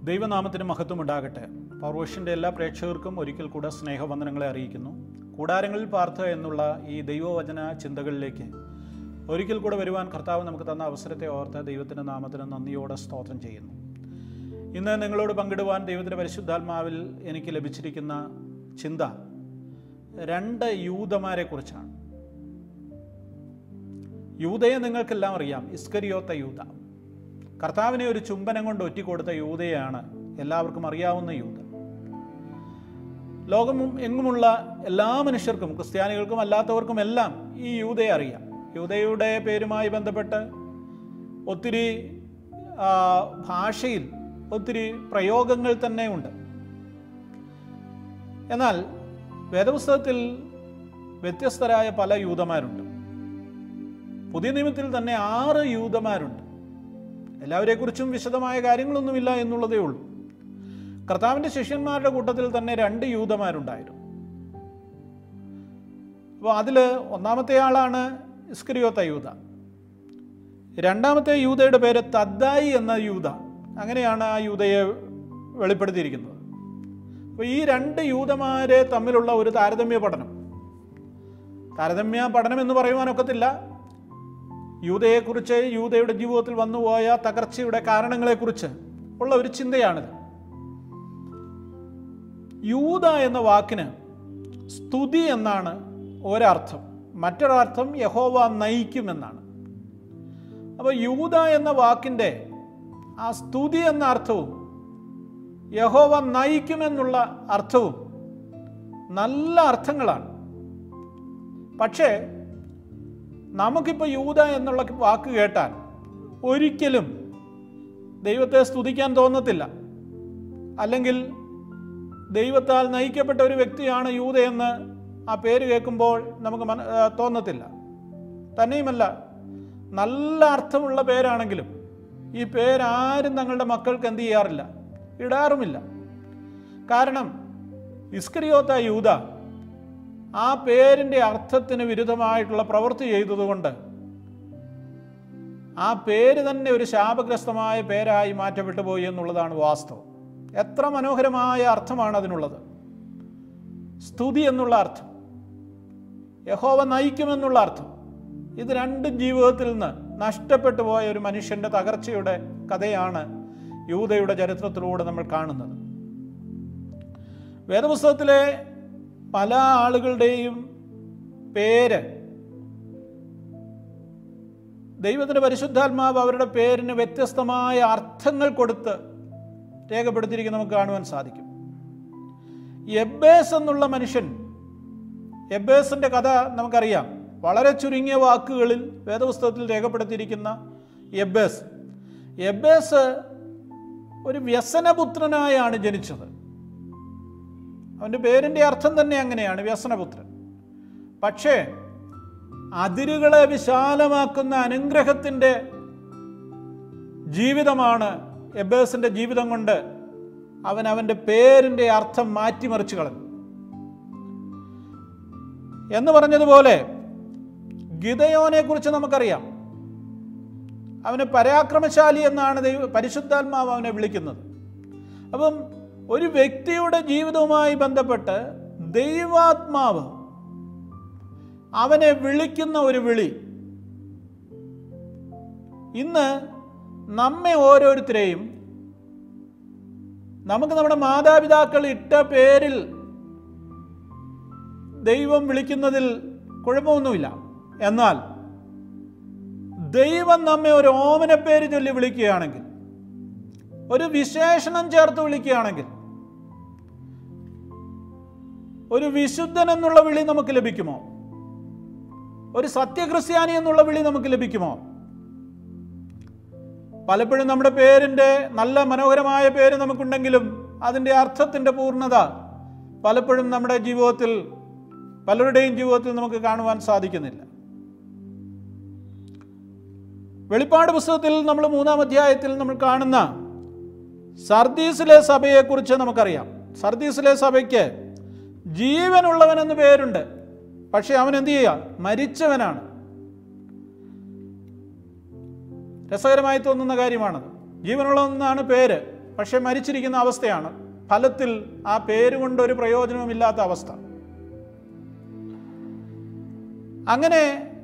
ദൈവനാമത്തിന് മഹത്വം ഉണ്ടാകട്ടെ പവർവേഷൻ്റെ എല്ലാ പ്രേക്ഷകർക്കും ഒരിക്കൽ കൂടെ സ്നേഹവന്ദനങ്ങളെ അറിയിക്കുന്നു കൂടാരങ്ങളിൽ പാർത്ത എന്നുള്ള ഈ ദൈവവചന ചിന്തകളിലേക്ക് ഒരിക്കൽ കൂടെ വരുവാൻ കർത്താവ് നമുക്ക് തന്ന അവസരത്തെ ഓർത്ത് ദൈവത്തിൻ്റെ നാമത്തിന് നന്ദിയോടെ സ്തോത്രം ചെയ്യുന്നു ഇന്ന് നിങ്ങളോട് പങ്കിടുവാൻ ദൈവത്തിൻ്റെ പരിശുദ്ധാത്മാവിൽ എനിക്ക് ലഭിച്ചിരിക്കുന്ന ചിന്ത രണ്ട് യൂതമാരെ കുറിച്ചാണ് യൂതയെ നിങ്ങൾക്കെല്ലാം അറിയാം ഇസ്കരിയോത്ത യൂത കർത്താവിനെ ഒരു ചുംബനം കൊണ്ട് ഒറ്റിക്കൊടുത്ത യൂതയാണ് എല്ലാവർക്കും അറിയാവുന്ന യൂത ലോകം എങ്ങുമുള്ള എല്ലാ മനുഷ്യർക്കും ക്രിസ്ത്യാനികൾക്കും അല്ലാത്തവർക്കും എല്ലാം ഈ യൂതയെ അറിയാം യൂതയുടെ പേരുമായി ബന്ധപ്പെട്ട് ഒത്തിരി ആ, ഭാഷയിൽ ഒത്തിരി പ്രയോഗങ്ങൾ തന്നെ ഉണ്ട് എന്നാൽ വേദപുസ്തകത്തിൽ വ്യത്യസ്തരായ പല യൂതമാരുണ്ട് പുതിയ നിയമത്തിൽ തന്നെ ആറ് യൂതമാരുണ്ട് എല്ലാവരെക്കുറിച്ചും വിശദമായ കാര്യങ്ങളൊന്നുമില്ല എന്നുള്ളതേ ഉള്ളൂ കർത്താവിൻ്റെ ശിഷ്യന്മാരുടെ കൂട്ടത്തിൽ തന്നെ രണ്ട് യൂതമാരുണ്ടായിരുന്നു അപ്പോൾ അതിൽ ഒന്നാമത്തെ ആളാണ് ഇസ്കരിയോത്ത യൂത രണ്ടാമത്തെ യൂതയുടെ പേര് തദ്ദായി എന്ന യൂത അങ്ങനെയാണ് ആ യൂതയെ വെളിപ്പെടുത്തിയിരിക്കുന്നത് അപ്പോൾ ഈ രണ്ട് യൂതമാരെ തമ്മിലുള്ള ഒരു താരതമ്യ പഠനം താരതമ്യ പഠനം എന്ന് പറയുവാനൊക്കത്തില്ല യൂതയെക്കുറിച്ച് യൂതയുടെ ജീവിതത്തിൽ വന്നുപോയ തകർച്ചയുടെ കാരണങ്ങളെക്കുറിച്ച് ഉള്ള ഒരു ചിന്തയാണിത് യൂത എന്ന വാക്കിന് സ്തുതി എന്നാണ് ഒരർത്ഥം മറ്റൊരർത്ഥം യഹോവ നയിക്കുമെന്നാണ് അപ്പോൾ യൂത എന്ന വാക്കിൻ്റെ ആ സ്തുതി എന്ന അർത്ഥവും യഹോവ നയിക്കുമെന്നുള്ള അർത്ഥവും നല്ല അർത്ഥങ്ങളാണ് പക്ഷേ നമുക്കിപ്പോൾ യൂത എന്നുള്ള വാക്ക് കേട്ടാൽ ഒരിക്കലും ദൈവത്തെ സ്തുതിക്കാൻ തോന്നത്തില്ല അല്ലെങ്കിൽ ദൈവത്താൽ നയിക്കപ്പെട്ട ഒരു വ്യക്തിയാണ് യൂതയെന്ന് ആ പേര് കേൾക്കുമ്പോൾ നമുക്ക് മന ആ, തോന്നത്തില്ല തന്നെയുമല്ല നല്ല അർത്ഥമുള്ള പേരാണെങ്കിലും ഈ പേരാരും തങ്ങളുടെ മക്കൾക്ക് എന്ത് ചെയ്യാറില്ല ഇടാറുമില്ല കാരണം ഇസ്കരിയോത്ത യൂത ആ പേരിൻ്റെ അർത്ഥത്തിന് വിരുദ്ധമായിട്ടുള്ള പ്രവൃത്തി ചെയ്തതുകൊണ്ട് ആ പേര് തന്നെ ഒരു ശാപഗ്രസ്തമായ പേരായി മാറ്റപ്പെട്ടു പോയി എന്നുള്ളതാണ് വാസ്തവം എത്ര മനോഹരമായ അർത്ഥമാണ് അതിനുള്ളത് സ്തുതി എന്നുള്ള അർത്ഥം യഹോവ നയിക്കുമെന്നുള്ള അർത്ഥം ഇത് രണ്ടും ജീവിതത്തിൽ നിന്ന് നഷ്ടപ്പെട്ടു പോയ ഒരു മനുഷ്യൻ്റെ തകർച്ചയുടെ കഥയാണ് യൂതയുടെ ചരിത്രത്തിലൂടെ നമ്മൾ കാണുന്നത് വേദപുസ്തകത്തിലെ പല ആളുകളുടെയും പേര് ദൈവത്തിൻ്റെ പരിശുദ്ധാത്മാവ് അവരുടെ പേരിന് വ്യത്യസ്തമായ അർത്ഥങ്ങൾ കൊടുത്ത് രേഖപ്പെടുത്തിയിരിക്കുന്നത് നമുക്ക് കാണുവാൻ സാധിക്കും എബേസ് എന്നുള്ള മനുഷ്യൻ എബേസിൻ്റെ കഥ നമുക്കറിയാം വളരെ ചുരുങ്ങിയ വാക്കുകളിൽ വേദപുസ്തകത്തിൽ രേഖപ്പെടുത്തിയിരിക്കുന്ന എബേസ് എബേസ് ഒരു വ്യസനപുത്രനായാണ് ജനിച്ചത് അവൻ്റെ പേരിൻ്റെ അർത്ഥം തന്നെ അങ്ങനെയാണ് വ്യസനപുത്രൻ പക്ഷേ അതിരുകളെ വിശാലമാക്കുന്ന അനുഗ്രഹത്തിൻ്റെ ജീവിതമാണ് എബേസിൻ്റെ ജീവിതം കൊണ്ട് അവൻ അവൻ്റെ പേരിൻ്റെ അർത്ഥം മാറ്റിമറിച്ച് കളഞ്ഞു എന്ന് പറഞ്ഞതുപോലെ ഗിതയോനെ കുറിച്ച് നമുക്കറിയാം അവന് പരാക്രമശാലി എന്നാണ് ദൈവ പരിശുദ്ധാത്മാവ് അവനെ വിളിക്കുന്നത് അപ്പം ഒരു വ്യക്തിയുടെ ജീവിതവുമായി ബന്ധപ്പെട്ട് ദൈവാത്മാവ് അവനെ വിളിക്കുന്ന ഒരു വിളി ഇന്ന് നമ്മെ ഓരോരുത്തരെയും നമുക്ക് നമ്മുടെ മാതാപിതാക്കൾ ഇട്ട പേരിൽ ദൈവം വിളിക്കുന്നതിൽ കുഴപ്പമൊന്നുമില്ല എന്നാൽ ദൈവം നമ്മെ ഒരു ഓമന പേര് ചൊല്ലി വിളിക്കുകയാണെങ്കിൽ ഒരു വിശേഷണം ചേർത്ത് വിളിക്കുകയാണെങ്കിൽ ഒരു വിശുദ്ധൻ എന്നുള്ള വിളി നമുക്ക് ലഭിക്കുമോ ഒരു സത്യക്രിസ്ത്യാനി എന്നുള്ള വിളി നമുക്ക് ലഭിക്കുമോ പലപ്പോഴും നമ്മുടെ പേരിൻ്റെ നല്ല മനോഹരമായ പേര് നമുക്കുണ്ടെങ്കിലും അതിൻ്റെ അർത്ഥത്തിൻ്റെ പൂർണ്ണത പലപ്പോഴും നമ്മുടെ ജീവിതത്തിൽ പലരുടെയും ജീവിതത്തിൽ നമുക്ക് കാണുവാൻ സാധിക്കുന്നില്ല വെളിപ്പാട് പുസ്തകത്തിൽ നമ്മൾ മൂന്നാം അധ്യായത്തിൽ നമ്മൾ കാണുന്ന സർദീസിലെ സഭയെക്കുറിച്ച് നമുക്കറിയാം സർദീസിലെ സഭയ്ക്ക് ജീവനുള്ളവനെന്ന് പേരുണ്ട് പക്ഷെ അവൻ എന്ത് ചെയ്യുക മരിച്ചവനാണ് രസകരമായി തോന്നുന്ന കാര്യമാണത് ജീവനുള്ളവെന്നാണ് പേര് പക്ഷെ മരിച്ചിരിക്കുന്ന അവസ്ഥയാണ് ഫലത്തിൽ ആ പേര് കൊണ്ട് ഒരു പ്രയോജനവുമില്ലാത്ത അവസ്ഥ അങ്ങനെ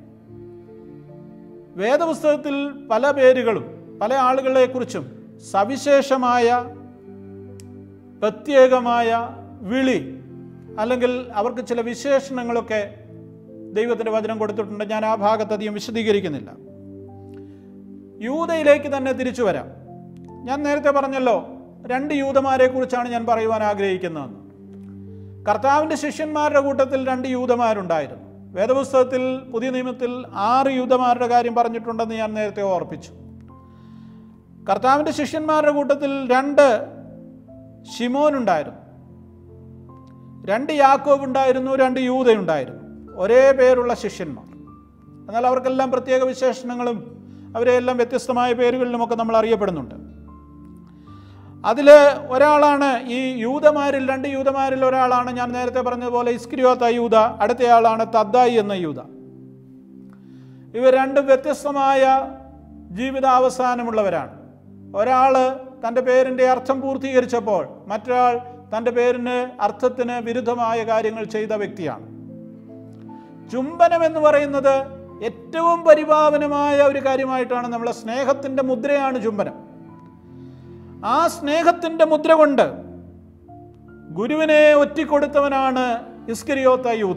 വേദപുസ്തകത്തിൽ പല പേരുകളും പല ആളുകളെക്കുറിച്ചും സവിശേഷമായ പ്രത്യേകമായ വിളി അല്ലെങ്കിൽ അവർക്ക് ചില വിശേഷണങ്ങളൊക്കെ ദൈവത്തിൻ്റെ വചനം കൊടുത്തിട്ടുണ്ട് ഞാൻ ആ ഭാഗത്ത് അധികം വിശദീകരിക്കുന്നില്ല യൂതയിലേക്ക് തന്നെ തിരിച്ചു വരാം ഞാൻ നേരത്തെ പറഞ്ഞല്ലോ രണ്ട് യൂതമാരെ കുറിച്ചാണ് ഞാൻ പറയുവാൻ ആഗ്രഹിക്കുന്നതെന്ന് കർത്താവിൻ്റെ ശിഷ്യന്മാരുടെ കൂട്ടത്തിൽ രണ്ട് യൂതമാരുണ്ടായിരുന്നു വേദപുസ്തകത്തിൽ പുതിയ നിയമത്തിൽ ആറ് യൂതമാരുടെ കാര്യം പറഞ്ഞിട്ടുണ്ടെന്ന് ഞാൻ നേരത്തെ ഓർപ്പിച്ചു കർത്താവിൻ്റെ ശിഷ്യന്മാരുടെ കൂട്ടത്തിൽ രണ്ട് ഷിമോനുണ്ടായിരുന്നു രണ്ട് യാക്കോബ് ഉണ്ടായിരുന്നു രണ്ട് യൂതയുണ്ടായിരുന്നു ഒരേ പേരുള്ള ശിഷ്യന്മാർ എന്നാൽ അവർക്കെല്ലാം പ്രത്യേക വിശേഷണങ്ങളും അവരെല്ലാം വ്യത്യസ്തമായ പേരുകളിലുമൊക്കെ നമ്മൾ അറിയപ്പെടുന്നുണ്ട് അതിൽ ഒരാളാണ് ഈ യൂതമാരിൽ രണ്ട് യൂതമാരിൽ ഒരാളാണ് ഞാൻ നേരത്തെ പറഞ്ഞതുപോലെ ഇസ്ക്രിയോത്ത യൂത അടുത്തയാളാണ് തദ്ദായി എന്ന യൂത ഇവർ രണ്ടും വ്യത്യസ്തമായ ജീവിതാവസാനമുള്ളവരാണ് ഒരാൾ തൻ്റെ പേരിൻ്റെ അർത്ഥം പൂർത്തീകരിച്ചപ്പോൾ മറ്റൊരാൾ തൻ്റെ പേരിന് അർത്ഥത്തിന് വിരുദ്ധമായ കാര്യങ്ങൾ ചെയ്ത വ്യക്തിയാണ് ചുംബനം എന്ന് പറയുന്നത് ഏറ്റവും പരിപാവനമായ ഒരു കാര്യമായിട്ടാണ് നമ്മളെ സ്നേഹത്തിൻ്റെ മുദ്രയാണ് ചുംബനം ആ സ്നേഹത്തിൻ്റെ മുദ്ര കൊണ്ട് ഗുരുവിനെ ഒറ്റിക്കൊടുത്തവനാണ് ഇസ്കരിയോത്ത യൂത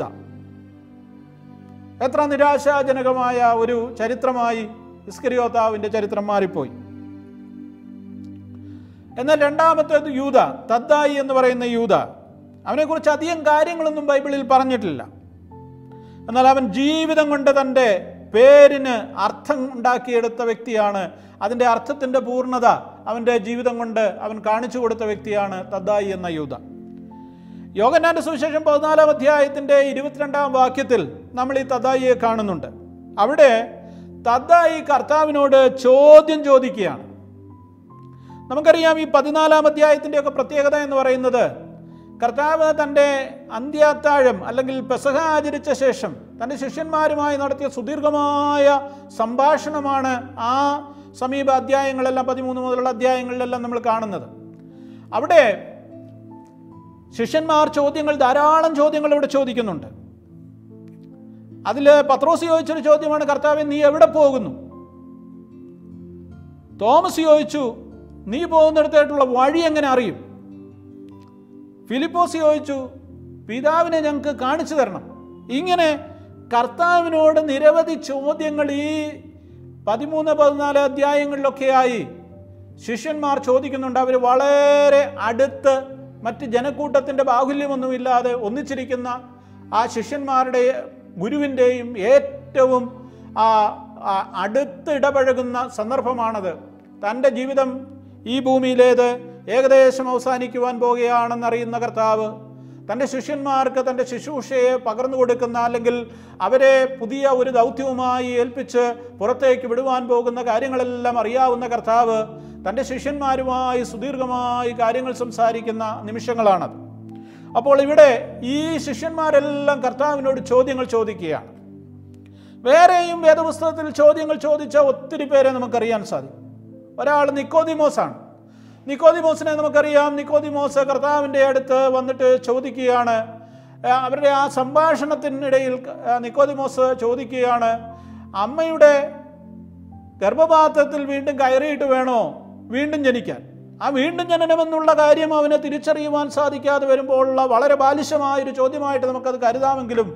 എത്ര നിരാശാജനകമായ ഒരു ചരിത്രമായി ഇസ്കരിയോത്താവിൻ്റെ ചരിത്രം മാറിപ്പോയി എന്നാൽ രണ്ടാമത്തേത് യൂത തദ്ദായി എന്ന് പറയുന്ന യൂത അവനെക്കുറിച്ച് അധികം കാര്യങ്ങളൊന്നും ബൈബിളിൽ പറഞ്ഞിട്ടില്ല എന്നാൽ അവൻ ജീവിതം കൊണ്ട് തൻ്റെ പേരിന് അർത്ഥം ഉണ്ടാക്കിയെടുത്ത വ്യക്തിയാണ് അതിൻ്റെ അർത്ഥത്തിൻ്റെ പൂർണ്ണത അവൻ്റെ ജീവിതം കൊണ്ട് അവൻ കാണിച്ചു കൊടുത്ത വ്യക്തിയാണ് തദ്ദായി എന്ന യൂത യോഗനാന്റെ സുവിശേഷം പതിനാലാം അധ്യായത്തിൻ്റെ ഇരുപത്തിരണ്ടാം വാക്യത്തിൽ നമ്മൾ ഈ തദ്ദായിയെ കാണുന്നുണ്ട് അവിടെ തദ്ദായി കർത്താവിനോട് ചോദ്യം ചോദിക്കുകയാണ് നമുക്കറിയാം ഈ പതിനാലാം അധ്യായത്തിൻ്റെ ഒക്കെ പ്രത്യേകത എന്ന് പറയുന്നത് കർത്താവ് തൻ്റെ അന്ത്യാത്താഴം അല്ലെങ്കിൽ പെസഹ ആചരിച്ച ശേഷം തൻ്റെ ശിഷ്യന്മാരുമായി നടത്തിയ സുദീർഘമായ സംഭാഷണമാണ് ആ സമീപ അധ്യായങ്ങളെല്ലാം പതിമൂന്ന് മുതലുള്ള അധ്യായങ്ങളിലെല്ലാം നമ്മൾ കാണുന്നത് അവിടെ ശിഷ്യന്മാർ ചോദ്യങ്ങൾ ധാരാളം ചോദ്യങ്ങൾ ഇവിടെ ചോദിക്കുന്നുണ്ട് അതിൽ പത്രോസ് ചോദിച്ചൊരു ചോദ്യമാണ് കർത്താവെ നീ എവിടെ പോകുന്നു തോമസ് ചോദിച്ചു നീ പോകുന്നിടത്തായിട്ടുള്ള വഴി എങ്ങനെ അറിയും ഫിലിപ്പോസ് ചോദിച്ചു പിതാവിനെ ഞങ്ങൾക്ക് കാണിച്ചു തരണം ഇങ്ങനെ കർത്താവിനോട് നിരവധി ചോദ്യങ്ങൾ ഈ പതിമൂന്ന് പതിനാല് അധ്യായങ്ങളിലൊക്കെയായി ശിഷ്യന്മാർ ചോദിക്കുന്നുണ്ട് അവർ വളരെ അടുത്ത് മറ്റ് ജനക്കൂട്ടത്തിൻ്റെ ബാഹുല്യമൊന്നുമില്ലാതെ ഒന്നിച്ചിരിക്കുന്ന ആ ശിഷ്യന്മാരുടെ ഗുരുവിൻ്റെയും ഏറ്റവും ആ ആ അടുത്ത് ഇടപഴകുന്ന സന്ദർഭമാണത് തൻ്റെ ജീവിതം ഈ ഭൂമിയിലേത് ഏകദേശം അവസാനിക്കുവാൻ പോകുകയാണെന്നറിയുന്ന കർത്താവ് തൻ്റെ ശിഷ്യന്മാർക്ക് തൻ്റെ ശുശ്രൂഷയെ പകർന്നു കൊടുക്കുന്ന അല്ലെങ്കിൽ അവരെ പുതിയ ഒരു ദൗത്യവുമായി ഏൽപ്പിച്ച് പുറത്തേക്ക് വിടുവാൻ പോകുന്ന കാര്യങ്ങളെല്ലാം അറിയാവുന്ന കർത്താവ് തൻ്റെ ശിഷ്യന്മാരുമായി സുദീർഘമായി കാര്യങ്ങൾ സംസാരിക്കുന്ന നിമിഷങ്ങളാണത് അപ്പോൾ ഇവിടെ ഈ ശിഷ്യന്മാരെല്ലാം കർത്താവിനോട് ചോദ്യങ്ങൾ ചോദിക്കുകയാണ് വേറെയും വേദപുസ്തകത്തിൽ ചോദ്യങ്ങൾ ചോദിച്ച ഒത്തിരി പേരെ നമുക്കറിയാൻ സാധിക്കും ഒരാൾ നിക്കോദിമോസാണ് നിക്കോദിമോസിനെ നമുക്കറിയാം നിക്കോദിമോസ് കർത്താവിൻ്റെ അടുത്ത് വന്നിട്ട് ചോദിക്കുകയാണ് ആ, അവരുടെ ആ സംഭാഷണത്തിനിടയിൽ ആ, നിക്കോദിമോസ് ചോദിക്കുകയാണ് അമ്മയുടെ ഗർഭപാത്രത്തിൽ വീണ്ടും കയറിയിട്ട് വേണോ വീണ്ടും ജനിക്കാൻ ആ വീണ്ടും ജനനമെന്നുള്ള കാര്യം അവന് തിരിച്ചറിയുവാൻ സാധിക്കാതെ വരുമ്പോഴുള്ള വളരെ ബാലിശമായൊരു ചോദ്യമായിട്ട് നമുക്കത് കരുതാമെങ്കിലും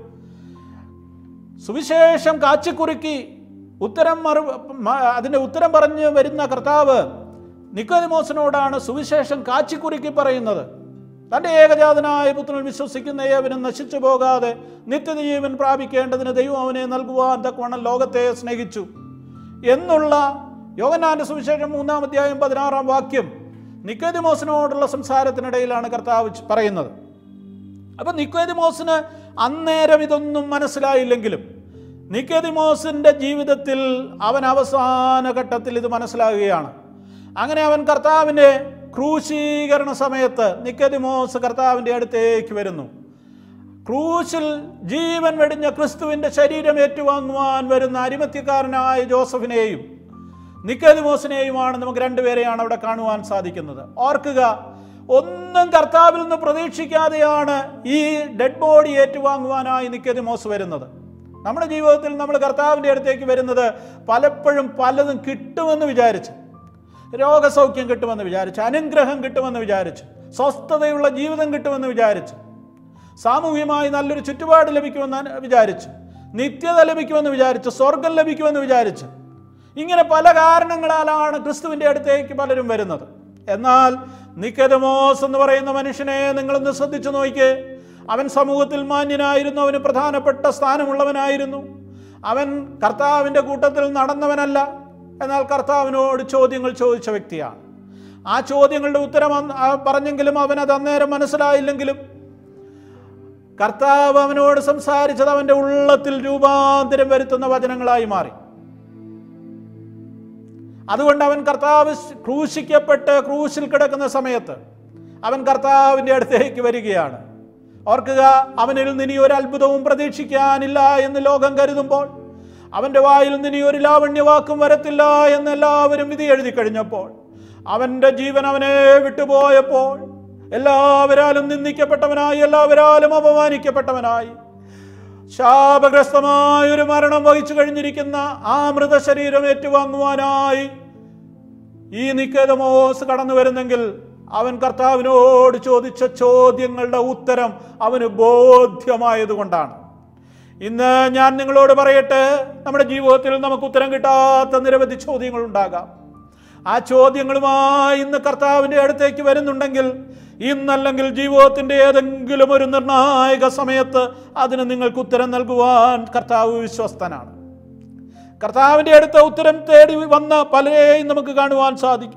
സുവിശേഷം കാച്ചിക്കുറുക്കി ഉത്തരം മറു മ- അതിൻ്റെ ഉത്തരം പറഞ്ഞ് വരുന്ന കർത്താവ് നിക്കോദിമോസിനോടാണ് സുവിശേഷം കാച്ചിക്കുറുക്കി പറയുന്നത് തൻ്റെ ഏകജാതനായ പുത്രനിൽ വിശ്വസിക്കുന്ന ഏവനും നശിച്ചു പോകാതെ നിത്യജീവൻ പ്രാപിക്കേണ്ടതിന് ദൈവം അവനെ നൽകുവാൻ തക്കവണ്ണം ലോകത്തെ സ്നേഹിച്ചു എന്നുള്ള യോഗനാന്റെ സുവിശേഷം മൂന്നാം അധ്യായം പതിനാറാം വാക്യം നിക്കോദിമോസിനോടുള്ള സംസാരത്തിനിടയിലാണ് കർത്താവ് ച- പറയുന്നത് അപ്പം നിക്കോദിമോസിന് അന്നേരം ഇതൊന്നും മനസ്സിലായില്ലെങ്കിലും നിക്കോദിമോസിൻ്റെ ജീവിതത്തിൽ അവൻ അവസാന ഘട്ടത്തിൽ ഇത് മനസ്സിലാകുകയാണ് അങ്ങനെ അവൻ കർത്താവിൻ്റെ ക്രൂശീകരണ സമയത്ത് നിക്കോദിമോസ് കർത്താവിൻ്റെ അടുത്തേക്ക് വരുന്നു ക്രൂശിൽ ജീവൻ വെടിഞ്ഞ ക്രിസ്തുവിൻ്റെ ശരീരം ഏറ്റുവാങ്ങുവാൻ വരുന്ന അരിമത്യക്കാരനായ ജോസഫിനെയും നിക്കോദിമോസിനെയുമാണ് നമുക്ക് രണ്ടുപേരെയാണ് അവിടെ കാണുവാൻ സാധിക്കുന്നത് ഓർക്കുക ഒന്നും കർത്താവിൽ നിന്ന് പ്രതീക്ഷിക്കാതെയാണ് ഈ ഡെഡ് ബോഡി ഏറ്റുവാങ്ങുവാനായി നിക്കോദിമോസ് വരുന്നത് നമ്മുടെ ജീവിതത്തിൽ നമ്മൾ കർത്താവിൻ്റെ അടുത്തേക്ക് വരുന്നത് പലപ്പോഴും പലതും കിട്ടുമെന്ന് വിചാരിച്ച് രോഗസൗഖ്യം കിട്ടുമെന്ന് വിചാരിച്ച് അനുഗ്രഹം കിട്ടുമെന്ന് വിചാരിച്ച് സ്വസ്ഥതയുള്ള ജീവിതം കിട്ടുമെന്ന് വിചാരിച്ച് സാമൂഹ്യമായി നല്ലൊരു ചുറ്റുപാട് ലഭിക്കുമെന്ന് വിചാരിച്ച് നിത്യത ലഭിക്കുമെന്ന് വിചാരിച്ച് സ്വർഗം ലഭിക്കുമെന്ന് വിചാരിച്ച് ഇങ്ങനെ പല കാരണങ്ങളാലാണ് ക്രിസ്തുവിൻ്റെ അടുത്തേക്ക് പലരും വരുന്നത് എന്നാൽ നിക്കതമോസ് എന്ന് പറയുന്ന മനുഷ്യനെ നിങ്ങളൊന്ന് ശ്രദ്ധിച്ചു നോക്കിയേ അവൻ സമൂഹത്തിൽ മാന്യനായിരുന്നു അവന് പ്രധാനപ്പെട്ട സ്ഥാനമുള്ളവനായിരുന്നു അവൻ കർത്താവിൻ്റെ കൂട്ടത്തിൽ നടന്നവനല്ല എന്നാൽ കർത്താവിനോട് ചോദ്യങ്ങൾ ചോദിച്ച വ്യക്തിയാണ് ആ ചോദ്യങ്ങളുടെ ഉത്തരം അന്ന് ആ പറഞ്ഞെങ്കിലും അവനത് അന്നേരം മനസ്സിലായില്ലെങ്കിലും കർത്താവ് അവനോട് സംസാരിച്ചത് അവൻ്റെ ഉള്ളത്തിൽ രൂപാന്തരം വരുത്തുന്ന വചനങ്ങളായി മാറി അതുകൊണ്ട് അവൻ കർത്താവ് ക്രൂശിക്കപ്പെട്ട് ക്രൂശിൽ കിടക്കുന്ന സമയത്ത് അവൻ കർത്താവിൻ്റെ അടുത്തേക്ക് വരികയാണ് ഓർക്കുക അവനിൽ നിനി ഒരു അത്ഭുതവും പ്രതീക്ഷിക്കാനില്ല എന്ന് ലോകം കരുതുമ്പോൾ അവൻ്റെ വായിൽ നിനി ഒരു ലാവണ്യവാക്കും വരത്തില്ല എന്ന് എല്ലാവരും വിധി എഴുതി കഴിഞ്ഞപ്പോൾ അവൻ്റെ ജീവൻ അവനെ വിട്ടുപോയപ്പോൾ എല്ലാവരാലും നിന്ദിക്കപ്പെട്ടവനായി എല്ലാവരാലും അപമാനിക്കപ്പെട്ടവനായി ശാപഗ്രസ്തമായ ഒരു മരണം വഹിച്ചു കഴിഞ്ഞിരിക്കുന്ന ആ മൃതശരീരം ഏറ്റുവാങ്ങുവാനായി ഈ നിക്കേതമോസ് കടന്നു വരുന്നെങ്കിൽ അവൻ കർത്താവിനോട് ചോദിച്ച ചോദ്യങ്ങളുടെ ഉത്തരം അവന് ബോധ്യമായതുകൊണ്ടാണ് ഇന്ന് ഞാൻ നിങ്ങളോട് പറയട്ടെ നമ്മുടെ ജീവിതത്തിൽ നമുക്ക് ഉത്തരം കിട്ടാത്ത നിരവധി ചോദ്യങ്ങൾ ഉണ്ടാകാം ആ ചോദ്യങ്ങളുമായി ഇന്ന് കർത്താവിൻ്റെ അടുത്തേക്ക് വരുന്നുണ്ടെങ്കിൽ ഇന്നല്ലെങ്കിൽ ജീവിതത്തിൻ്റെ ഏതെങ്കിലും ഒരു നിർണായക സമയത്ത് അതിന് നിങ്ങൾക്ക് ഉത്തരം നൽകുവാൻ കർത്താവ് വിശ്വസ്തനാണ് കർത്താവിൻ്റെ അടുത്ത ഉത്തരം തേടി വന്ന പലരെയും നമുക്ക് കാണുവാൻ സാധിക്കും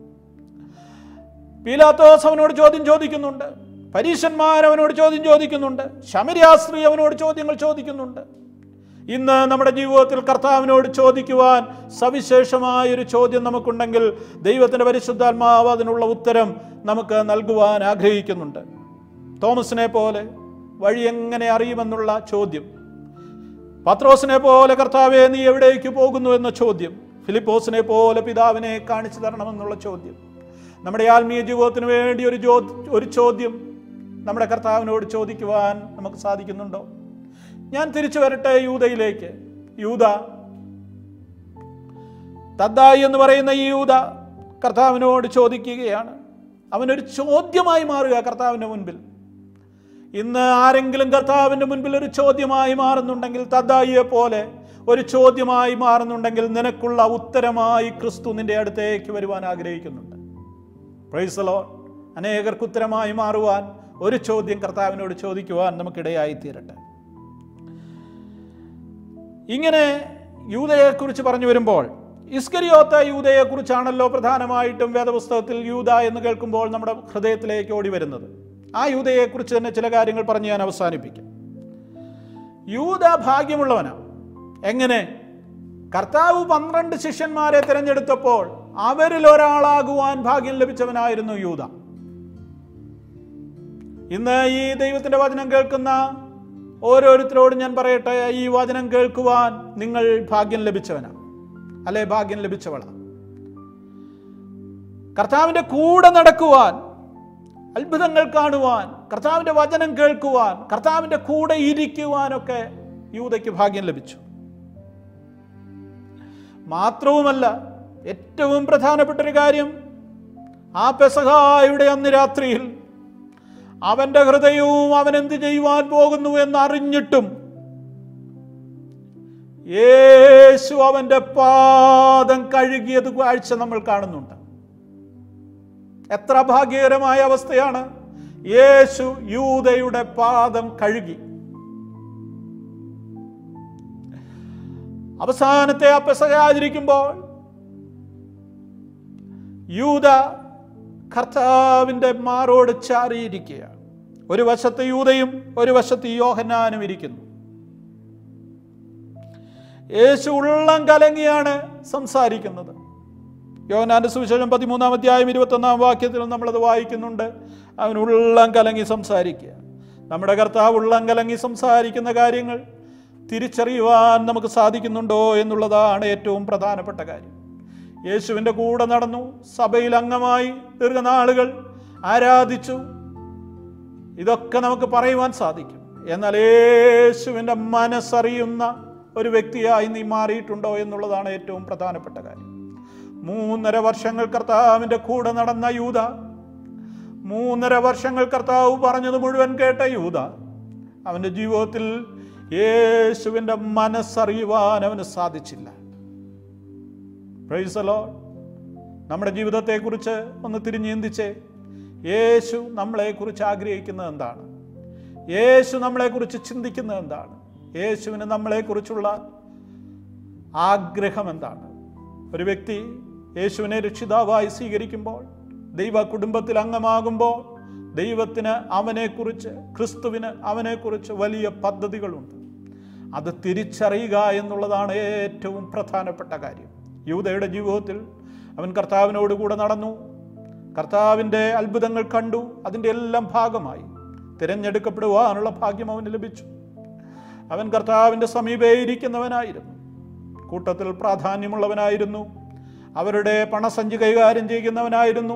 പീലാത്തോസ് അവനോട് ചോദ്യം ചോദിക്കുന്നുണ്ട് പരീശന്മാർ അവനോട് ചോദ്യം ചോദിക്കുന്നുണ്ട് ശമര്യാസ്ത്രീ അവനോട് ചോദ്യങ്ങൾ ചോദിക്കുന്നുണ്ട് ഇന്ന് നമ്മുടെ ജീവിതത്തിൽ കർത്താവിനോട് ചോദിക്കുവാൻ സവിശേഷമായൊരു ചോദ്യം നമുക്കുണ്ടെങ്കിൽ ദൈവത്തിൻ്റെ പരിശുദ്ധാത്മാവ് അതിനുള്ള ഉത്തരം നമുക്ക് നൽകുവാൻ ആഗ്രഹിക്കുന്നുണ്ട് തോമസിനെ പോലെ വഴി എങ്ങനെ അറിയുമെന്നുള്ള ചോദ്യം പത്രോസിനെ പോലെ കർത്താവെ നീ എവിടേക്ക് പോകുന്നു എന്ന ചോദ്യം ഫിലിപ്പോസിനെ പോലെ പിതാവിനെ കാണിച്ചു തരണമെന്നുള്ള ചോദ്യം നമ്മുടെ ആത്മീയ ജീവിതത്തിന് വേണ്ടി ഒരു ജോ ഒരു ചോദ്യം നമ്മുടെ കർത്താവിനോട് ചോദിക്കുവാൻ നമുക്ക് സാധിക്കുന്നുണ്ടോ ഞാൻ തിരിച്ചു വരട്ടെ യൂതയിലേക്ക് യൂത തദ്ദായി എന്ന് പറയുന്ന ഈ യൂത കർത്താവിനോട് ചോദിക്കുകയാണ് അവനൊരു ചോദ്യമായി മാറുക കർത്താവിൻ്റെ മുൻപിൽ ഇന്ന് ആരെങ്കിലും കർത്താവിൻ്റെ മുൻപിൽ ഒരു ചോദ്യമായി മാറുന്നുണ്ടെങ്കിൽ തദ്ദായിയെ പോലെ ഒരു ചോദ്യമായി മാറുന്നുണ്ടെങ്കിൽ നിനക്കുള്ള ഉത്തരമായി ക്രിസ്തു നിന്റെ അടുത്തേക്ക് വരുവാൻ ആഗ്രഹിക്കുന്നുണ്ട് പ്രൈസലോ അനേകർക്ക് ഉത്തരമായി മാറുവാൻ ഒരു ചോദ്യം കർത്താവിനോട് ചോദിക്കുവാൻ നമുക്കിടയായി തീരട്ടെ ഇങ്ങനെ യൂതയെക്കുറിച്ച് പറഞ്ഞു വരുമ്പോൾ ഇസ്കരിയോത്ത യൂതയെക്കുറിച്ചാണല്ലോ പ്രധാനമായിട്ടും വേദപുസ്തകത്തിൽ യൂത എന്ന് കേൾക്കുമ്പോൾ നമ്മുടെ ഹൃദയത്തിലേക്ക് ഓടി വരുന്നത് ആ യൂതയെക്കുറിച്ച് തന്നെ ചില കാര്യങ്ങൾ പറഞ്ഞ് ഞാൻ അവസാനിപ്പിക്കാം യൂത ഭാഗ്യമുള്ളവനാണ് എങ്ങനെ കർത്താവ് പന്ത്രണ്ട് ശിഷ്യന്മാരെ തിരഞ്ഞെടുത്തപ്പോൾ അവരിൽ ഒരാളാകുവാൻ ഭാഗ്യം ലഭിച്ചവനായിരുന്നു യൂത ഇന്ന് ഈ ദൈവത്തിന്റെ വചനം കേൾക്കുന്ന ഓരോരുത്തരോടും ഞാൻ പറയട്ടെ ഈ വചനം കേൾക്കുവാൻ നിങ്ങൾ ഭാഗ്യം ലഭിച്ചവനാണ് അല്ലെ ഭാഗ്യം ലഭിച്ചവളാണ് കർത്താവിന്റെ കൂടെ നടക്കുവാൻ അത്ഭുതങ്ങൾ കാണുവാൻ കർത്താവിന്റെ വചനം കേൾക്കുവാൻ കർത്താവിന്റെ കൂടെ ഇരിക്കുവാനൊക്കെ യൂതയ്ക്ക് ഭാഗ്യം ലഭിച്ചു മാത്രവുമല്ല ഏറ്റവും പ്രധാനപ്പെട്ട ഒരു കാര്യം ആ പെസഹായുടെ അന്ന് രാത്രിയിൽ അവന്റെ ഹൃദയവും അവൻ എന്ത് ചെയ്യുവാൻ പോകുന്നു എന്ന് അറിഞ്ഞിട്ടും യേശു അവന്റെ പാദം കഴുകിയത് കാഴ്ച നമ്മൾ കാണുന്നുണ്ട് എത്ര ഭാഗ്യകരമായ അവസ്ഥയാണ് യേശു യൂതയുടെ പാദം കഴുകി അവസാനത്തെ ആ പെസക ആചരിക്കുമ്പോൾ യൂത കർത്താവിൻ്റെ മാറോട് ചാറിയിരിക്കുക ഒരു വശത്ത് യൂതയും ഒരു വശത്ത് യോഹന്നാനും ഇരിക്കുന്നു യേശു ഉള്ളം കലങ്ങിയാണ് സംസാരിക്കുന്നത് യോഹന്നാന്റെ സുവിശേഷം പതിമൂന്നാം അധ്യായം ഇരുപത്തൊന്നാം വാക്യത്തിൽ നമ്മളത് വായിക്കുന്നുണ്ട് അവൻ ഉള്ളം കലങ്ങി സംസാരിക്കുക നമ്മുടെ കർത്താവ് ഉള്ളം കലങ്ങി സംസാരിക്കുന്ന കാര്യങ്ങൾ തിരിച്ചറിയുവാൻ നമുക്ക് സാധിക്കുന്നുണ്ടോ എന്നുള്ളതാണ് ഏറ്റവും പ്രധാനപ്പെട്ട കാര്യം യേശുവിൻ്റെ കൂടെ നടന്നു സഭയിൽ അംഗമായി ദീർഘനാളുകൾ ആരാധിച്ചു ഇതൊക്കെ നമുക്ക് പറയുവാൻ സാധിക്കും എന്നാൽ യേശുവിൻ്റെ മനസ്സറിയുന്ന ഒരു വ്യക്തിയായി നീ മാറിയിട്ടുണ്ടോ എന്നുള്ളതാണ് ഏറ്റവും പ്രധാനപ്പെട്ട കാര്യം മൂന്നര വർഷങ്ങൾ കർത്താവിൻ്റെ കൂടെ നടന്ന യൂത മൂന്നര വർഷങ്ങൾ കർത്താവ് പറഞ്ഞത് മുഴുവൻ കേട്ട യൂത അവൻ്റെ ജീവിതത്തിൽ യേശുവിൻ്റെ മനസ്സറിയുവാൻ അവന് സാധിച്ചില്ല പ്രൈസലോ നമ്മുടെ ജീവിതത്തെക്കുറിച്ച് ഒന്ന് തിരിഞ്ഞ് ചിന്തിച്ചേ യേശു നമ്മളെക്കുറിച്ച് ആഗ്രഹിക്കുന്നത് എന്താണ് യേശു നമ്മളെക്കുറിച്ച് ചിന്തിക്കുന്നത് എന്താണ് യേശുവിന് നമ്മളെക്കുറിച്ചുള്ള ആഗ്രഹം എന്താണ് ഒരു വ്യക്തി യേശുവിനെ രക്ഷിതാവായി സ്വീകരിക്കുമ്പോൾ ദൈവ കുടുംബത്തിൽ അംഗമാകുമ്പോൾ ദൈവത്തിന് അവനെക്കുറിച്ച് ക്രിസ്തുവിന് അവനെക്കുറിച്ച് വലിയ പദ്ധതികളുണ്ട് അത് തിരിച്ചറിയുക എന്നുള്ളതാണ് ഏറ്റവും പ്രധാനപ്പെട്ട കാര്യം യൂതയുടെ ജീവിതത്തിൽ അവൻ കർത്താവിനോട് കൂടെ നടന്നു കർത്താവിൻ്റെ അത്ഭുതങ്ങൾ കണ്ടു അതിൻ്റെ എല്ലാം ഭാഗമായി തിരഞ്ഞെടുക്കപ്പെടുവാനുള്ള ഭാഗ്യം അവന് ലഭിച്ചു അവൻ കർത്താവിൻ്റെ സമീപേ ഇരിക്കുന്നവനായിരുന്നു കൂട്ടത്തിൽ പ്രാധാന്യമുള്ളവനായിരുന്നു അവരുടെ പണസഞ്ചി കൈകാര്യം ചെയ്യുന്നവനായിരുന്നു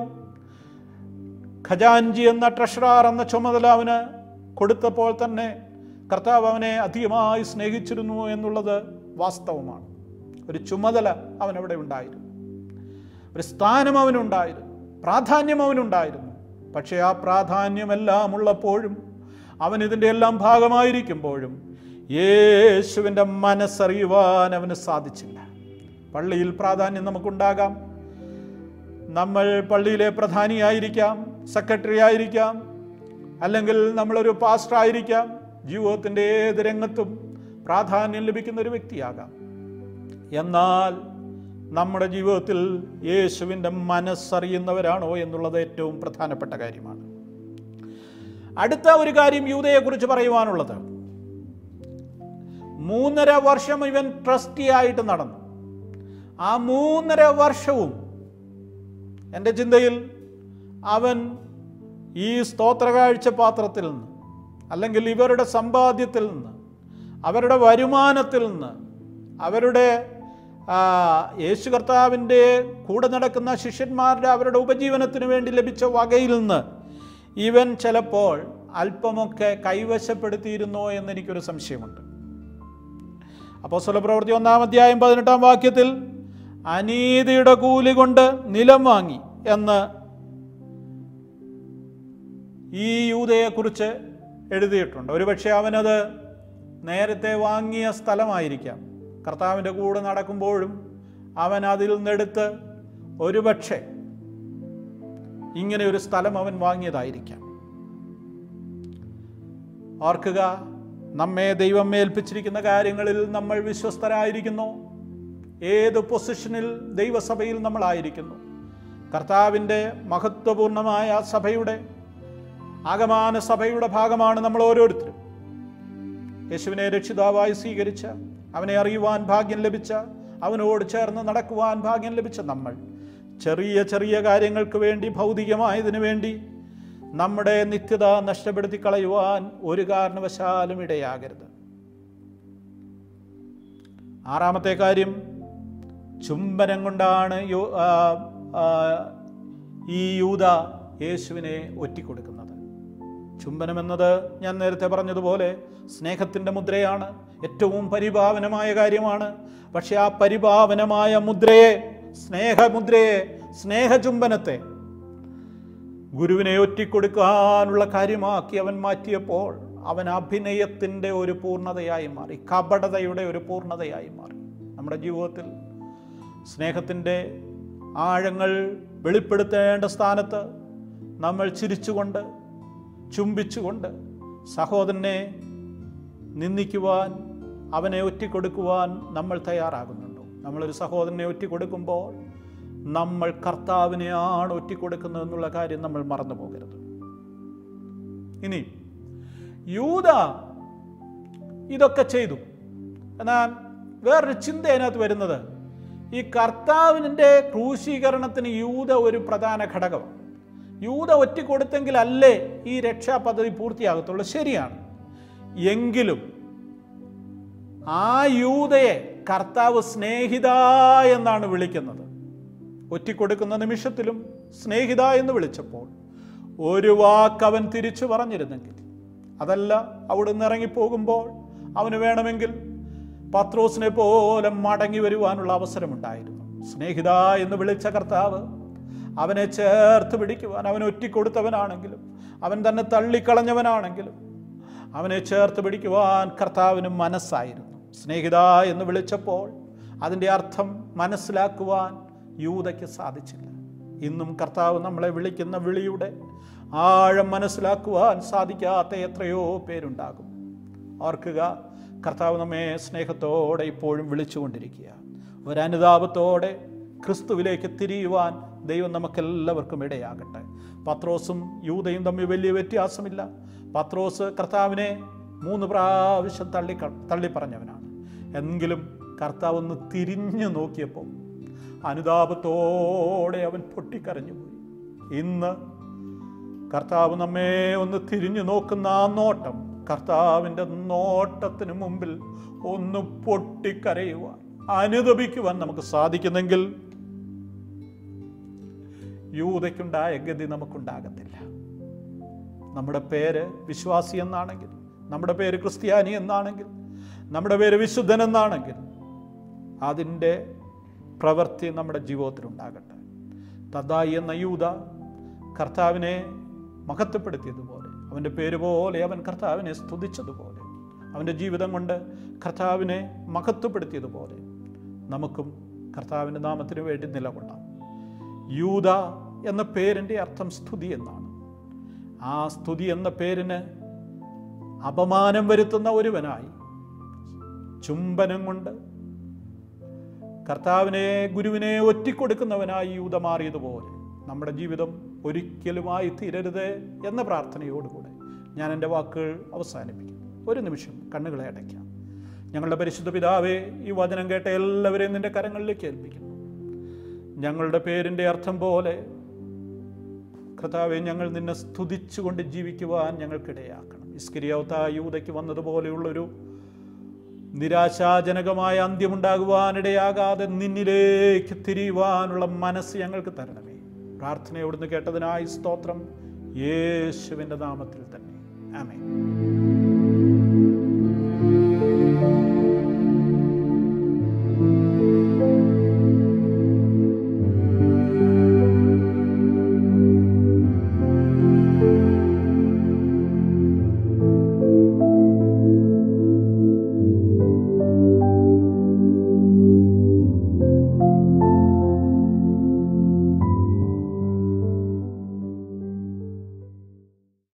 ഖജാൻജി എന്ന ട്രഷറാർ എന്ന ചുമതല അവന് കൊടുത്തപ്പോൾ തന്നെ കർത്താവ് അവനെ അധികമായി സ്നേഹിച്ചിരുന്നു എന്നുള്ളത് വാസ്തവമാണ് ഒരു ചുമതല അവനവിടെ ഉണ്ടായിരുന്നു ഒരു സ്ഥാനം അവനുണ്ടായിരുന്നു പ്രാധാന്യം അവനുണ്ടായിരുന്നു പക്ഷേ ആ പ്രാധാന്യമെല്ലാം ഉള്ളപ്പോഴും അവൻ ഇതിൻ്റെ എല്ലാം ഭാഗമായിരിക്കുമ്പോഴും യേശുവിൻ്റെ മനസ്സറിയുവാൻ അവന് സാധിച്ചില്ല പള്ളിയിൽ പ്രാധാന്യം നമുക്കുണ്ടാകാം നമ്മൾ പള്ളിയിലെ പ്രധാനിയായിരിക്കാം സെക്രട്ടറി ആയിരിക്കാം അല്ലെങ്കിൽ നമ്മളൊരു പാസ്റ്റർ ആയിരിക്കാം ജീവിതത്തിൻ്റെ ഏത് രംഗത്തും പ്രാധാന്യം ലഭിക്കുന്ന ഒരു വ്യക്തിയാകാം എന്നാൽ നമ്മുടെ ജീവിതത്തിൽ യേശുവിൻ്റെ മനസ്സറിയുന്നവരാണോ എന്നുള്ളത് ഏറ്റവും പ്രധാനപ്പെട്ട കാര്യമാണ് അടുത്ത ഒരു കാര്യം യൂതയെക്കുറിച്ച് പറയുവാനുള്ളത് മൂന്നര വർഷം ഇവൻ ട്രസ്റ്റി ആയിട്ട് നടന്നു ആ മൂന്നര വർഷവും എൻ്റെ ചിന്തയിൽ അവൻ ഈ സ്തോത്രകാഴ്ച പാത്രത്തിൽ നിന്ന് അല്ലെങ്കിൽ ഇവരുടെ സമ്പാദ്യത്തിൽ നിന്ന് അവരുടെ വരുമാനത്തിൽ നിന്ന് അവരുടെ ആ, യേശു കർത്താവിൻ്റെ കൂടെ നടക്കുന്ന ശിഷ്യന്മാരുടെ അവരുടെ ഉപജീവനത്തിന് വേണ്ടി ലഭിച്ച വകയിൽ നിന്ന് ഇവൻ ചിലപ്പോൾ അല്പമൊക്കെ കൈവശപ്പെടുത്തിയിരുന്നോ എന്നെനിക്കൊരു സംശയമുണ്ട് അപ്പോൾ പ്രവൃത്തി ഒന്നാം അധ്യായം പതിനെട്ടാം വാക്യത്തിൽ അനീതിയുടെ കൂലി കൊണ്ട് നിലം വാങ്ങി എന്ന് ഈ യൂതയെക്കുറിച്ച് എഴുതിയിട്ടുണ്ട് ഒരുപക്ഷെ അവനത് നേരത്തെ വാങ്ങിയ സ്ഥലമായിരിക്കാം കർത്താവിൻ്റെ കൂടെ നടക്കുമ്പോഴും അവൻ അതിൽ നിന്നെടുത്ത് ഒരുപക്ഷെ ഇങ്ങനെ ഒരു സ്ഥലം അവൻ വാങ്ങിയതായിരിക്കാം ഓർക്കുക നമ്മെ ദൈവം ഏൽപ്പിച്ചിരിക്കുന്ന കാര്യങ്ങളിൽ നമ്മൾ വിശ്വസ്തരായിരിക്കുന്നു ഏത് പൊസിഷനിൽ ദൈവസഭയിൽ നമ്മളായിരിക്കുന്നു കർത്താവിൻ്റെ മഹത്വപൂർണമായ സഭയുടെ ആഗമാന സഭയുടെ ഭാഗമാണ് നമ്മൾ ഓരോരുത്തരും യേശുവിനെ രക്ഷിതാവായി സ്വീകരിച്ച അവനെ അറിയുവാൻ ഭാഗ്യം ലഭിച്ച അവനോട് ചേർന്ന് നടക്കുവാൻ ഭാഗ്യം ലഭിച്ച നമ്മൾ ചെറിയ ചെറിയ കാര്യങ്ങൾക്ക് വേണ്ടി ഭൗതികമായതിനു വേണ്ടി നമ്മുടെ നിത്യത നഷ്ടപ്പെടുത്തി കളയുവാൻ ഒരു കാരണവശാലും ഇടയാകരുത് ആറാമത്തെ കാര്യം ചുംബനം കൊണ്ടാണ് യോ- ആ, ആ, ഈ യൂത യേശുവിനെ ഒറ്റിക്കൊടുക്കുന്നത് ചുംബനം എന്നത് ഞാൻ നേരത്തെ പറഞ്ഞതുപോലെ സ്നേഹത്തിൻ്റെ മുദ്രയാണ് ഏറ്റവും പരിഭാവനമായ കാര്യമാണ് പക്ഷെ ആ പരിഭാവനമായ മുദ്രയെ സ്നേഹമുദ്രയെ സ്നേഹചുംബനത്തെ ഗുരുവിനെ ഒറ്റിക്കൊടുക്കാനുള്ള കാര്യമാക്കി അവൻ മാറ്റിയപ്പോൾ അവൻ അഭിനയത്തിൻ്റെ ഒരു പൂർണ്ണതയായി മാറി കപടതയുടെ ഒരു പൂർണ്ണതയായി മാറി നമ്മുടെ ജീവിതത്തിൽ സ്നേഹത്തിൻ്റെ ആഴങ്ങൾ വെളിപ്പെടുത്തേണ്ട സ്ഥാനത്ത് നമ്മൾ ചിരിച്ചുകൊണ്ട് ചുംബിച്ചുകൊണ്ട് സഹോദരനെ നിന്ദിക്കുവാൻ അവനെ ഒറ്റിക്കൊടുക്കുവാൻ നമ്മൾ തയ്യാറാകുന്നുണ്ടോ നമ്മളൊരു സഹോദരനെ ഒറ്റിക്കൊടുക്കുമ്പോൾ നമ്മൾ കർത്താവിനെയാണ് ഒറ്റിക്കൊടുക്കുന്നത് എന്നുള്ള കാര്യം നമ്മൾ മറന്നു പോകരുത് ഇനി യൂത ഇതൊക്കെ ചെയ്തു എന്നാൽ വേറൊരു ചിന്ത അതിനകത്ത് വരുന്നത് ഈ കർത്താവിൻ്റെ ക്രൂശീകരണത്തിന് യൂത ഒരു പ്രധാന ഘടകമാണ് യൂത ഒറ്റിക്കൊടുത്തെങ്കിലല്ലേ ഈ രക്ഷാ പദ്ധതി പൂർത്തിയാകത്തുള്ളൂ ശരിയാണ് എങ്കിലും ആ യൂതയെ കർത്താവ് സ്നേഹിത എന്നാണ് വിളിക്കുന്നത് ഒറ്റിക്കൊടുക്കുന്ന നിമിഷത്തിലും സ്നേഹിത എന്ന് വിളിച്ചപ്പോൾ ഒരു വാക്ക് അവൻ തിരിച്ചു പറഞ്ഞിരുന്നെങ്കിൽ അതല്ല അവിടുന്ന് ഇറങ്ങിപ്പോകുമ്പോൾ അവന് വേണമെങ്കിൽ പത്രോസിനെ പോലെ മടങ്ങി വരുവാനുള്ള അവസരമുണ്ടായിരുന്നു സ്നേഹിത എന്ന് വിളിച്ച കർത്താവ് അവനെ ചേർത്ത് പിടിക്കുവാൻ അവൻ ഒറ്റിക്കൊടുത്തവനാണെങ്കിലും അവൻ തന്നെ തള്ളിക്കളഞ്ഞവനാണെങ്കിലും അവനെ ചേർത്ത് പിടിക്കുവാൻ കർത്താവിന് മനസ്സായിരുന്നു സ്നേഹിത എന്ന് വിളിച്ചപ്പോൾ അതിൻ്റെ അർത്ഥം മനസ്സിലാക്കുവാൻ യൂതയ്ക്ക് സാധിച്ചില്ല ഇന്നും കർത്താവ് നമ്മളെ വിളിക്കുന്ന വിളിയുടെ ആഴം മനസ്സിലാക്കുവാൻ സാധിക്കാത്ത എത്രയോ പേരുണ്ടാകും ഓർക്കുക കർത്താവ് നമ്മെ സ്നേഹത്തോടെ ഇപ്പോഴും വിളിച്ചുകൊണ്ടിരിക്കുക ഒരനുതാപത്തോടെ ക്രിസ്തുവിലേക്ക് തിരിയുവാൻ ദൈവം നമുക്കെല്ലാവർക്കും ഇടയാകട്ടെ പത്രോസും യൂതയും തമ്മിൽ വലിയ വ്യത്യാസമില്ല പത്രോസ് കർത്താവിനെ മൂന്ന് പ്രാവശ്യം തള്ളി തള്ളി പറഞ്ഞവനാണ് എങ്കിലും കർത്താവ് ഒന്ന് തിരിഞ്ഞു നോക്കിയപ്പോൾ അനുതാപത്തോടെ അവൻ പൊട്ടിക്കരഞ്ഞുപോയി ഇന്ന് കർത്താവ് നമ്മെ ഒന്ന് തിരിഞ്ഞു നോക്കുന്ന ആ നോട്ടം കർത്താവിൻ്റെ നോട്ടത്തിന് മുമ്പിൽ ഒന്ന് പൊട്ടിക്കരയുവാൻ അനുദപിക്കുവാൻ നമുക്ക് സാധിക്കുന്നെങ്കിൽ യൂതയ്ക്കുണ്ടായ ഗതി നമുക്കുണ്ടാകത്തില്ല നമ്മുടെ പേര് വിശ്വാസി എന്നാണെങ്കിൽ നമ്മുടെ പേര് ക്രിസ്ത്യാനി എന്നാണെങ്കിൽ നമ്മുടെ പേര് വിശുദ്ധൻ എന്നാണെങ്കിൽ അതിൻ്റെ പ്രവൃത്തി നമ്മുടെ ജീവിതത്തിലുണ്ടാകട്ടെ തദ്ദായി എന്ന യൂത കർത്താവിനെ മഹത്വപ്പെടുത്തിയതുപോലെ അവൻ്റെ പേര് പോലെ അവൻ കർത്താവിനെ സ്തുതിച്ചതുപോലെ അവൻ്റെ ജീവിതം കൊണ്ട് കർത്താവിനെ മഹത്വപ്പെടുത്തിയതുപോലെ നമുക്കും കർത്താവിൻ്റെ നാമത്തിന് വേണ്ടി നിലകൊള്ളാം യൂത എന്ന പേരിൻ്റെ അർത്ഥം സ്തുതി എന്നാണ് ആ സ്തുതി എന്ന പേരിന് അപമാനം വരുത്തുന്ന ഒരുവനായി ചുംബനം കൊണ്ട് കർത്താവിനെ ഗുരുവിനെ ഒറ്റിക്കൊടുക്കുന്നവനായി യൂത മാറിയതുപോലെ നമ്മുടെ ജീവിതം ഒരിക്കലുമായി തീരരുത് എന്ന പ്രാർത്ഥനയോടുകൂടെ ഞാൻ എൻ്റെ വാക്കുകൾ അവസാനിപ്പിക്കും ഒരു നിമിഷം കണ്ണുകളെ അടയ്ക്കാം ഞങ്ങളുടെ പരിശുദ്ധ പിതാവേ ഈ വചനം കേട്ട എല്ലാവരെയും നിന്റെ കരങ്ങളിലേക്ക് ഏൽപ്പിക്കുന്നു ഞങ്ങളുടെ പേരിൻ്റെ അർത്ഥം പോലെ കർത്താവെ ഞങ്ങൾ നിന്നെ സ്തുതിച്ചുകൊണ്ട് ജീവിക്കുവാൻ ഞങ്ങൾക്കിടയാക്കണം ഇസ്കിരിയവത്ത യൂതയ്ക്ക് വന്നതുപോലെയുള്ളൊരു നിരാശാജനകമായ അന്ത്യമുണ്ടാകുവാനിടയാകാതെ നിന്നിലേക്ക് തിരിയുവാനുള്ള മനസ്സ് ഞങ്ങൾക്ക് തരണമേ പ്രാർത്ഥനയോടുന്ന് കേട്ടതിനായി സ്തോത്രം യേശുവിൻ്റെ നാമത്തിൽ തന്നെ ആമേ